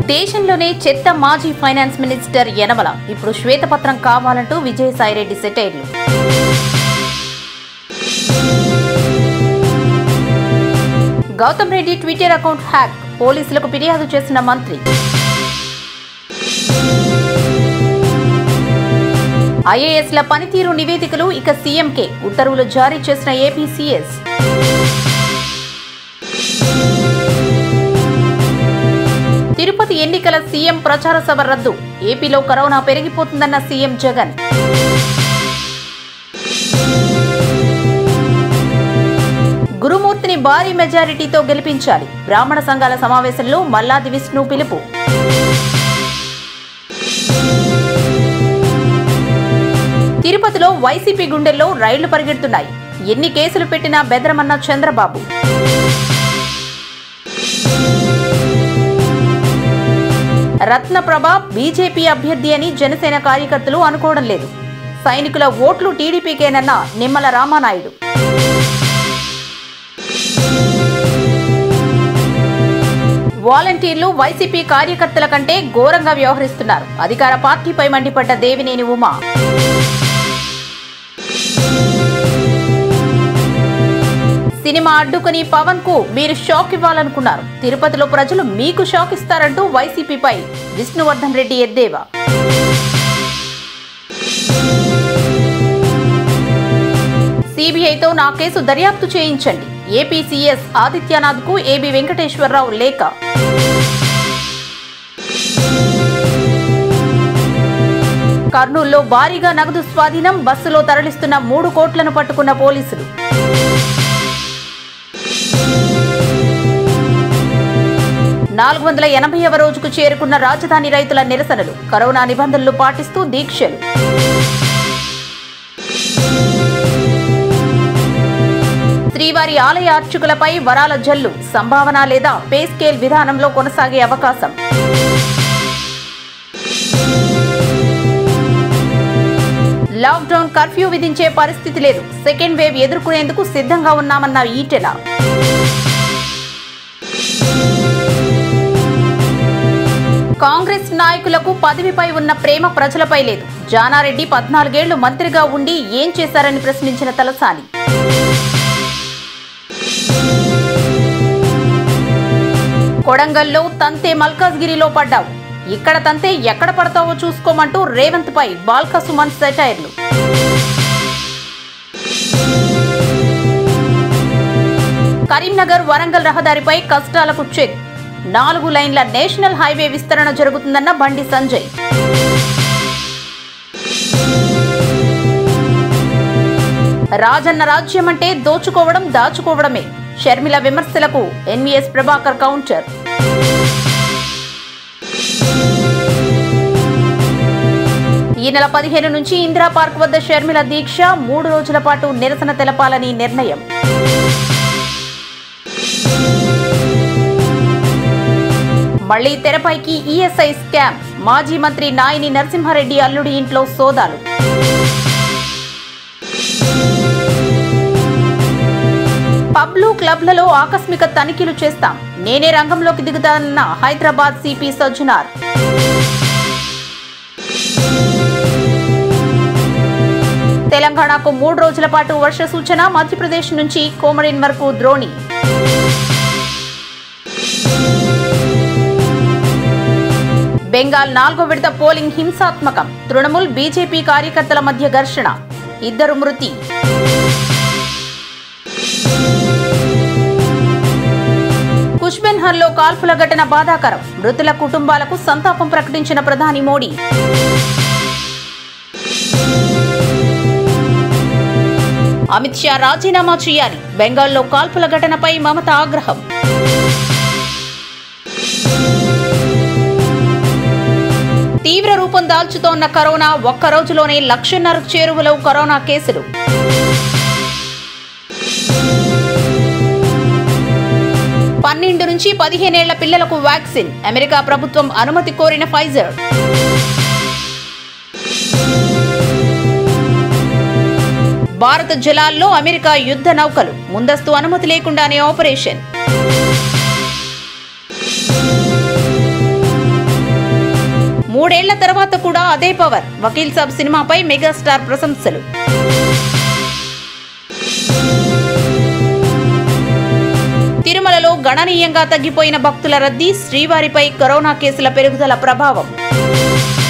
దేశంలోనే చెత్త మాజీ ఫైనాన్స్ మినిస్టర్ యనమల ఇప్పుడు శ్వేతపత్రం కావాలంటూ విజయసాయిరెడ్డి సెటైర్లు Gautam Reddy Twitter account hack పోలీసులకు ఫిర్యాదు చేసిన మంత్రి ఐఏఎస్ల పనితీరు నివేదికలు ఇక సీఎంకే ఉత్తర్వులు జారీ చేసిన ఏపీసీఎస్ తిరుపతి ఎన్నికల సీఎం ప్రచార సభ రద్దు ఏపీలో కరోనా పెరిగిపోతుందన్న సీఎం జగన్ గురుమూర్తిని భారీ మెజారిటీతో గెలిపించాలి బ్రాహ్మణ సంఘాల సమావేశంలో మల్లాది విష్ణు పిలుపు తిరుపతిలో వైసీపీ గుండెల్లో రైళ్లు పరిగెడుతున్నాయి ఎన్ని కేసులు పెట్టినా బెదరమన్న చంద్రబాబు రత్నప్రభ బీజేపీ అభ్యర్థి అని జనసేన కార్యకర్తలు అనుకోవడం లేదు సైనికుల ఓట్లు టీడీపీకేనన్న నిమ్మల రామానాయుడు వాలంటీర్లు వైసీపీ కార్యకర్తల కంటే ఘోరంగా వ్యవహరిస్తున్నారు అధికార పార్టీపై మండిపడ్డ దేవినేని ఉమా సినిమా అడ్డుకుని పవన్ కు మీరు షాక్ ఇవ్వాలనుకున్నారు తిరుపతిలో ప్రజలు మీకు షాక్ ఇస్తారంటూ వైసీపీపై విష్ణువర్ధన్ రెడ్డి ఎద్దేవా సిబిఐతో నా కేసు దర్యాప్తు చేయించండి ఏపీసీఎస్ ఆదిత్యనాథ్ కు ఏబి వెంకటేశ్వరరావు లేఖ కర్నూలులో భారీగా నగదు స్వాధీనం బస్సులో తరలిస్తున్న మూడు కోట్లను పట్టుకున్న పోలీసులు నాలుగు వందల ఎనభైవ రోజుకు చేరుకున్న రాజధాని రైతుల నిరసనలు కరోనా నిబంధనలు పాటిస్తూ దీక్షలు శ్రీవారి ఆలయ అర్చకులపై వరాల జల్లు సంభావన లేదా పే స్కేల్ విధానంలో కొనసాగే అవకాశం లాక్డౌన్ కర్ఫ్యూ విధించే పరిస్థితి లేదు సెకండ్ వేవ్ ఎదుర్కొనేందుకు సిద్ధంగా ఉన్నామన్న ఈటెల కాంగ్రెస్ నాయకులకు పదవిపై ఉన్న ప్రేమ ప్రజలపై లేదు జానారెడ్డి పద్నాలుగేళ్లు మంత్రిగా ఉండి ఏం చేశారని ప్రశ్నించిన తలసాని కొడంగల్లో తంతే మల్కాజ్గిరిలో పడ్డావు ఇక్కడ తంతే ఎక్కడ పడతావో చూసుకోమంటూ రేవంత్ పై బాల్క సుమన్ సెటైర్లు కరీంనగర్ వరంగల్ రహదారిపై కష్టాలకు చెక్ నాలుగు లైన్ల నేషనల్ హైవే విస్తరణ జరుగుతుందన్న బండి సంజయ్ రాజన్న రాజ్యం అంటే దోచుకోవడం దాచుకోవడమే షర్మిల విమర్శలకు ఎన్వీఎస్ ప్రభాకర్ కౌంటర్ ఈ నెల పదిహేను నుంచి ఇందిరా పార్క్ వద్ద షర్మిల దీక్ష మూడు రోజుల పాటు నిరసన తెలపాలని నిర్ణయం మళ్లీ తెరపైకి ఈఎస్ఐ స్కామ్ మాజీ మంత్రి నాయిని నరసింహారెడ్డి అల్లుడి ఇంట్లో సోదాలు పబ్లు క్లబ్లలో ఆకస్మిక తనిఖీలు చేస్తాం నేనే రంగంలోకి దిగుతానన్న హైదరాబాద్ సిపి సజ్జనార్ తెలంగాణకు మూడు రోజుల పాటు వర్ష సూచన మధ్యప్రదేశ్ నుంచి కోమరిన్ వరకు ద్రోణి బెంగాల్ నాలుగో విడత పోలింగ్ హింసాత్మకం తృణమూల్ బీజేపీ కార్యకర్తల మధ్య ఘర్షణ ఇద్దరు మృతి కుష్బెన్హర్లో కాల్పుల ఘటన బాధాకరం మృతుల కుటుంబాలకు సంతాపం ప్రకటించిన ప్రధాని మోడీ అమిత్ షా రాజీనామా చేయాలి బెంగాల్లో కాల్పుల ఘటనపై మమత ఆగ్రహం తీవ్ర రూపం దాల్చుతోన్న కరోనా ఒక్క రోజులోనే లక్షన్నర చేరువలో కరోనా కేసులు పన్నెండు నుంచి పదిహేనేళ్ల పిల్లలకు వ్యాక్సిన్ అమెరికా ప్రభుత్వం అనుమతి కోరిన ఫైజర్ భారత జలాల్లో అమెరికా యుద్ధ నౌకలు ముందస్తు అనుమతి లేకుండానే ఆపరేషన్ మూడేళ్ల తర్వాత కూడా అదే పవర్ వకీల్ సాబ్ సినిమాపై మెగాస్టార్ ప్రశంసలు తిరుమలలో గణనీయంగా తగ్గిపోయిన భక్తుల రద్దీ శ్రీవారిపై కరోనా కేసుల పెరుగుదల ప్రభావం